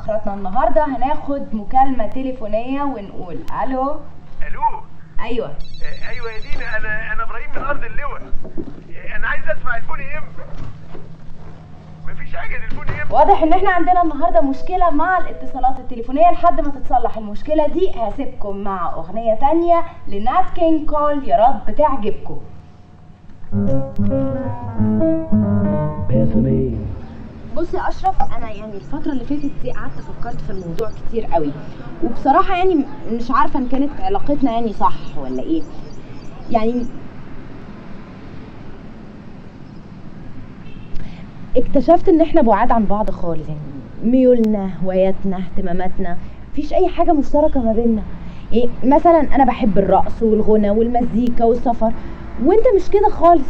فقرتنا النهارده هناخد مكالمه تليفونيه ونقول الو الو ايوه آه، ايوه يا دينا انا انا ابراهيم من ارض اللواء آه، انا عايز اسمع الفون ام مفيش حاجه الفون ام واضح ان احنا عندنا النهارده مشكله مع الاتصالات التليفونيه لحد ما تتصلح المشكله دي هسيبكم مع اغنيه تانية لنات كينج كول يا رب تعجبكم بص يا اشرف انا يعني الفتره اللي فاتت دي قعدت فكرت في الموضوع كتير قوي وبصراحه يعني م- مش عارفه ان كانت علاقتنا يعني صح ولا ايه يعني اكتشفت ان احنا بعاد عن بعض خالص يعني ميولنا هواياتنا اهتماماتنا مفيش اي حاجه مشتركه ما بيننا يعني مثلا انا بحب الرقص والغنى والمزيكا والسفر وانت مش كده خالص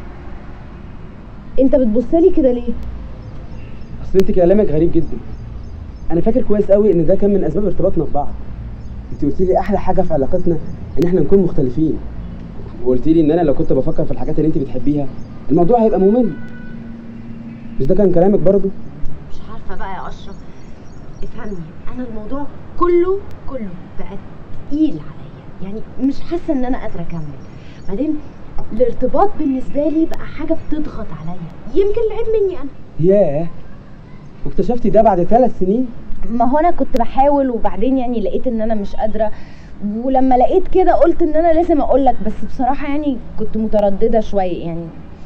انت بتبصلي كده ليه اصل انت كلامك غريب جدا انا فاكر كويس قوي ان ده كان من اسباب ارتباطنا ببعض انت قلت لي احلى حاجه في علاقتنا ان احنا نكون مختلفين وقلت لي ان انا لو كنت بفكر في الحاجات اللي انت بتحبيها الموضوع هيبقى ممل مش ده كان كلامك برضو مش عارفه بقى يا اشرف افهمني انا الموضوع كله كله بقى تقيل عليا يعني مش حاسه ان انا قادره اكمل بعدين الارتباط بالنسبه لي بقى حاجه بتضغط عليا يمكن العيب مني انا ياه واكتشفتي ده بعد ثلاث سنين ما هو انا كنت بحاول وبعدين يعني لقيت ان انا مش قادره ولما لقيت كده قلت ان انا لازم اقول لك بس بصراحه يعني كنت متردده شويه يعني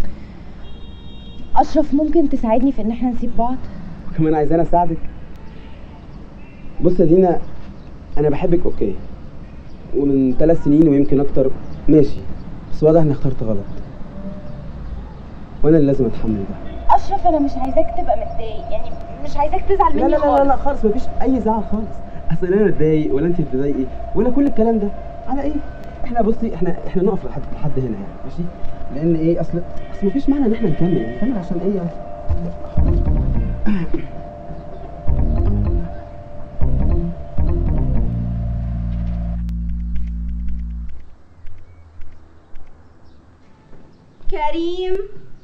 اشرف ممكن تساعدني في ان احنا نسيب بعض وكمان عايزاني اساعدك بص يا دينا انا بحبك اوكي ومن ثلاث سنين ويمكن اكتر ماشي بس واضح اني اخترت غلط وانا اللي لازم اتحمل ده اشرف انا مش عايزاك تبقى متضايق يعني مش عايزاك تزعل لا مني لا لا لا, خالص لا خالص مفيش اي زعل خالص اصل انا اتضايق ولا انت تتضايقي ولا كل الكلام ده على ايه احنا بصي احنا احنا نقف لحد لحد هنا يعني ماشي لان ايه اصل اصل مفيش معنى ان احنا نكمل يعني نكمل عشان ايه يعني كريم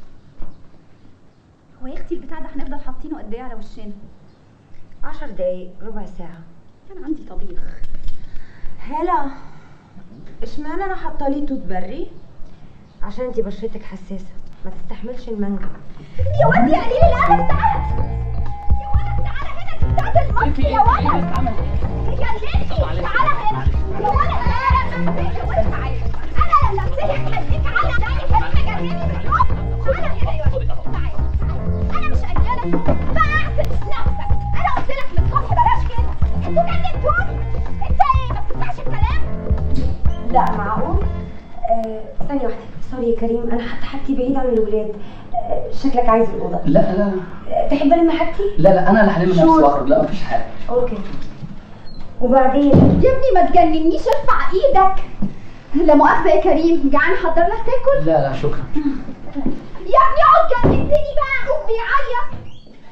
هو يا اختي البتاع ده هنفضل حاطينه قد ايه على وشنا عشر دقايق ربع ساعه كان عندي طبيخ هلا اشمعنى انا حاطه لي توت بري عشان انتي بشرتك حساسه ما تستحملش المانجا يا واد يا قليل الادب تعالى يا ولد تعالى هنا دي بتاعت المصر يا ولد يا ليلي تعالى هنا يا ولد تعالى يا ولد تعالى انا لما امسكك هديك على ذلك هتجنني بالحب تعالى هنا يا ولد تعالى انا مش قلقانه بعكس نفسك انا قلت لك من الصبح بلاش كده انتوا جننتوني انت ايه ما بتسمعش الكلام لا معقول آه ثانيه واحده سوري يا كريم انا حتى حاجتي بعيد عن الولاد آه شكلك عايز الاوضه لا لا آه تحب لما حاجتي لا لا انا اللي هلم نفسي شو؟ واخرج لا مفيش حاجه اوكي وبعدين يا ابني ما تجننيش ارفع ايدك لا مؤاخذة يا كريم جعان حضر لك تاكل لا لا شكرا يا ابني اقعد جننتني بقى اخوك بيعيط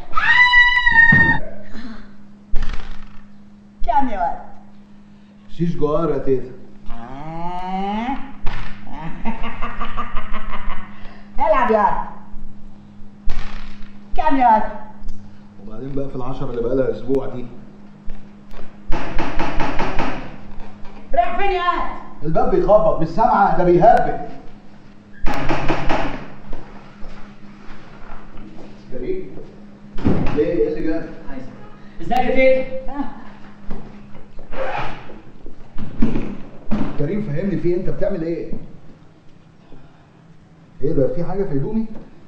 كام يا ولد؟ شيش جوار يا تيتا العب يا ولد كام يا ولد؟ وبعدين بقى في العشرة اللي بقالها اسبوع دي رايح فين يا ولد؟ الباب بيخبط مش سامعة ده بيهبل كريم ليه ايه اللي جاب؟ ازيك يا تيتا كريم فهمني في إيه؟ انت بتعمل ايه؟ ايه ده في حاجة في هدومي؟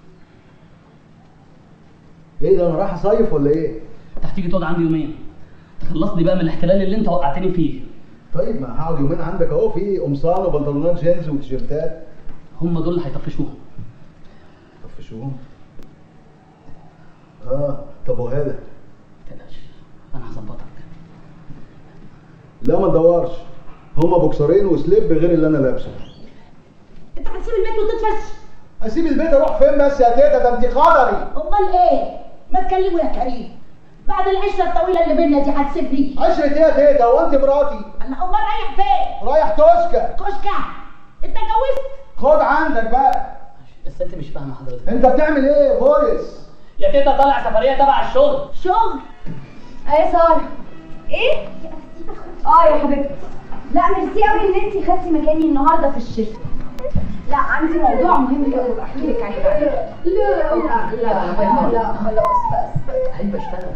ايه ده انا رايح اصيف ولا ايه؟ انت هتيجي تقعد عندي يومين تخلصني بقى من الاحتلال اللي انت وقعتني فيه طيب ما هقعد يومين عندك اهو في قمصان وبنطلونات جينز وتيشيرتات هم دول اللي هيطفشوها طفشوهم اه طب وهذا ما تقلقش انا هظبطك لا ما تدورش هما بوكسرين وسليب غير اللي انا لابسه انت هتسيب البيت وتتفش اسيب البيت اروح فين بس يا تيتا ده انت قدري امال ايه؟ ما تكلموا يا كريم بعد العشره الطويله اللي بينا دي هتسيبني عشرة ايه يا تيتا وانت مراتي انا امال رايح فين؟ رايح توشكا كشكه انت اتجوزت؟ خد عندك بقى بس انت مش فاهمه حضرتك انت بتعمل ايه فويس يا تيتا طالع سفريه تبع الشغل شغل ايه ساره ايه اه يا حبيبتي لا ميرسي قوي ان انت خدتي مكاني النهارده في الشفت لا عندي موضوع مهم قوي احكي لك عليه بعدين لا لا لا لا خلاص بس احب اشتغل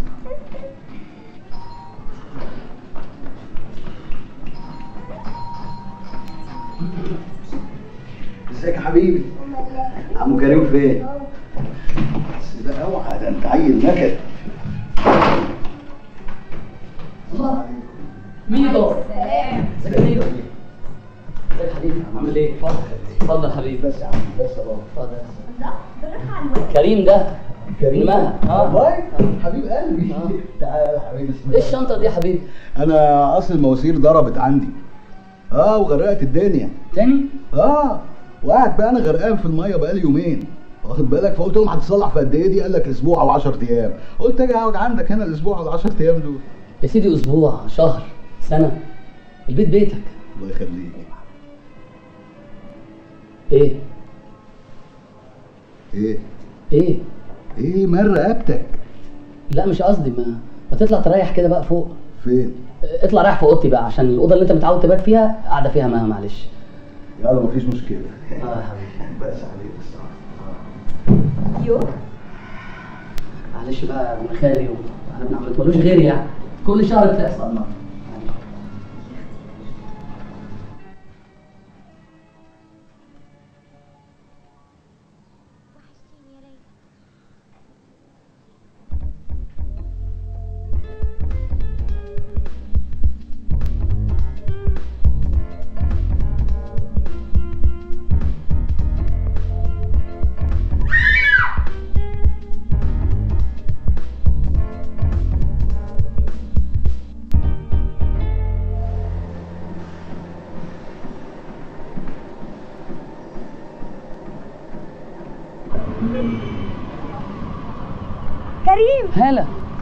ازيك يا حبيبي عمو كريم فين بس ده اوعى ده انت عيل نكد ميدو ازيك يا ميدو ازيك يا حبيبي عامل ايه؟ اتفضل اتفضل حبيبي بس يا عم بس يا بابا اتفضل كريم ده كريم مها اه والله حبيب قلبي تعال يا حبيبي بسم الله ايه الشنطه دي يا حبيبي؟ انا اصل المواسير ضربت عندي اه وغرقت الدنيا تاني؟ اه وقاعد بقى انا غرقان في الميه بقالي يومين واخد بالك فقلت لهم هتصلح في قد ايه دي قال لك اسبوع او 10 ايام قلت اجي اقعد عندك هنا الاسبوع او 10 ايام دول يا سيدي اسبوع شهر سنه البيت بيتك الله يخليك ايه؟ ايه ايه؟ ايه مال رقبتك لا مش قصدي ما ما تطلع تريح كده بقى فوق فين اطلع رايح في اوضتي بقى عشان الاوضه اللي انت متعود تبات فيها قاعده فيها مها معلش يلا مفيش مشكله اه يا حبيبي بس عليك بس يو معلش بقى ابن خالي وانا ابن عمتي ملوش غيري يعني كل شهر بتحصل مرة كريم هلا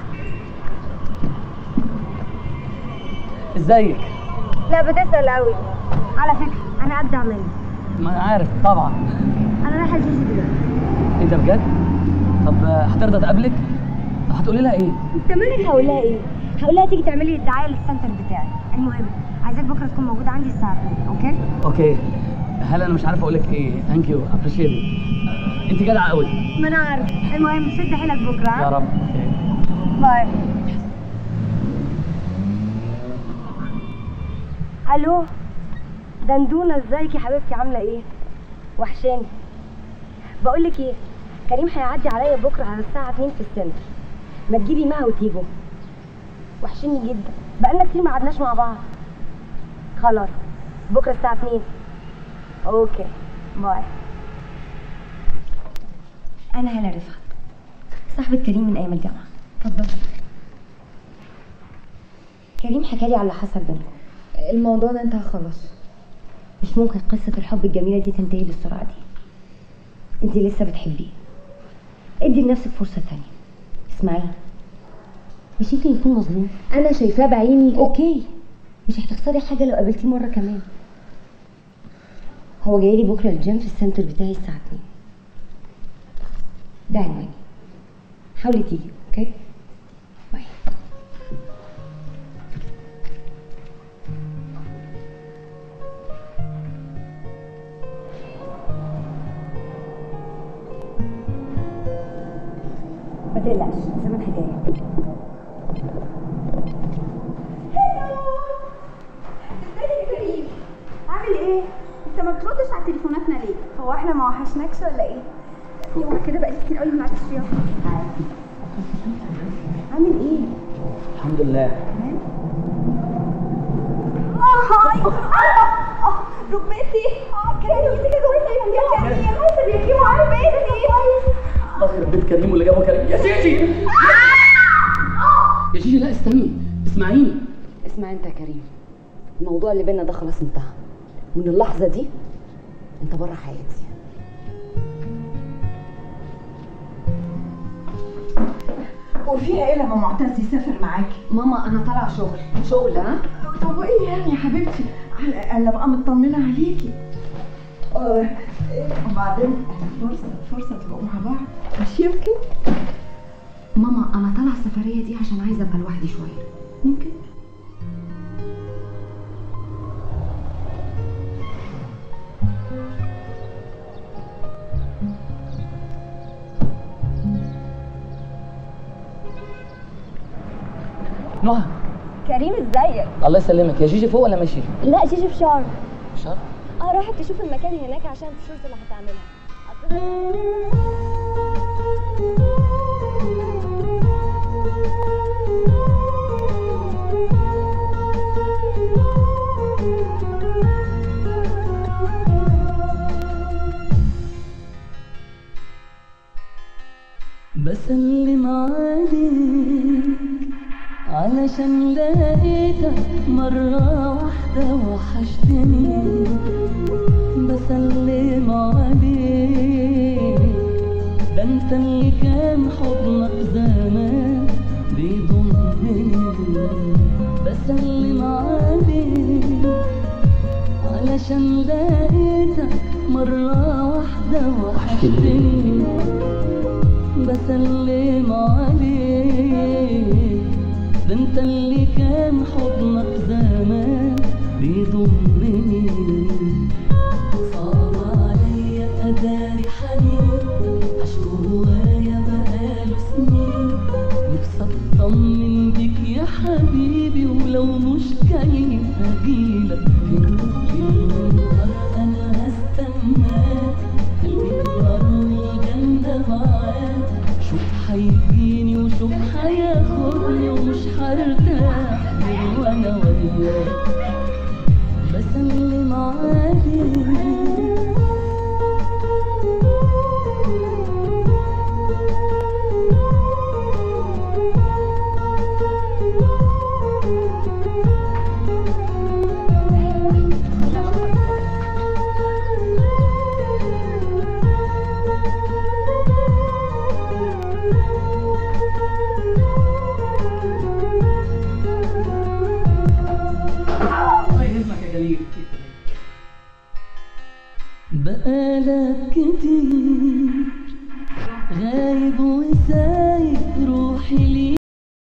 ازيك لا بتسأل قوي على فكرة أنا أبدع منك ما انا عارف طبعا أنا رايحة الجيش دلوقتي انت بجد طب آه، هترضى تقابلك هتقولي لها ايه انت مالك هقول لها ايه؟ هقول لها تيجي تعملي الدعايه للسنتر بتاعي المهم عايزاك بكره تكون موجوده عندي الساعه 2 اوكي؟ اوكي هلا انا مش عارف اقول لك ايه ثانك يو ابريشيت انت جدعه قوي ما انا عارف المهم شد حيلك بكره ها؟ يا رب اوكي باي الو دندونه ازيك يا حبيبتي عامله ايه؟ وحشاني بقول لك ايه كريم هيعدي عليا بكره على الساعه 2 في السنتر ما تجيبي مها وتيجوا وحشني جدا بقالنا كتير ما قعدناش مع بعض خلاص بكره الساعه 2 اوكي باي انا هلا رفعت صاحبة كريم من ايام الجامعه اتفضل كريم حكى لي على اللي حصل بينكم الموضوع ده انتهى خلاص مش ممكن قصة الحب الجميلة دي تنتهي بالسرعة دي انت لسه بتحبيه ادي لنفسك فرصة تانية اسمعي مش يمكن يكون مظلوم انا شايفاه بعيني اوكي مش هتخسري حاجة لو قابلتيه مرة كمان هو جاي لي بكرة الجيم في السنتر بتاعي الساعة 2 ده عنواني حاولي تيجي اوكي باي ما تقلقش زمانها جايه ازيك يا كريم عامل ايه انت ما بتردش على تليفوناتنا ليه هو احنا ما وحشناكش ولا ايه هو كده بقالي كتير قوي ما قعدتش فيها عامل ايه الحمد لله اه هاي اه اه ركبتي اه كريم يا ركبتي يا كريم حاسب يا كريم على ركبتي الله يخرب بيت كريم واللي جابه كريم يا شيشي يا شيشي لا استني اسمعيني اسمع انت يا كريم الموضوع اللي بينا ده خلاص انتهى من اللحظة دي انت بره حياتي وفيها ايه لما معتز يسافر معاكي؟ ماما انا طالعة شغل شغل ها طب وايه يعني يا حبيبتي؟ على الاقل ابقى مطمنه عليكي. آه، وبعدين فرصه فرصه تبقوا مع بعض مش يمكن؟ ماما انا طالعة السفرية دي عشان عايزة ابقى لوحدي لوحدي شويه ممكن نهى كريم ازيك الله يسلمك يا جيجي فوق ولا ماشي لا شيشي في شرم شرم اه راحت تشوف المكان هناك عشان الشورت اللي هتعملها بسلم عليك علشان لقيتك مرة واحدة وحشتني بسلم عليك ده انت اللي كان حضنك زمان بيضمني بسلم عليك علشان لقيتك مرة واحدة وحشتني بسلم عليك ده انت اللي كان حضنك زمان بيضمني صعب عليا اداري حنين عشق جوايا بقاله سنين نفسي اطمن بيك يا حبيبي ولو مش جاي هجيلك فين فين النهار انا هستناك قلبي النار والجنة معاك شوف هيجيني وشوف هياخدني ومش هرتاح غير وانا وياك بسلم عليك الله يهمك يا جليل بقالك كتير غايب وسايب روحي ليك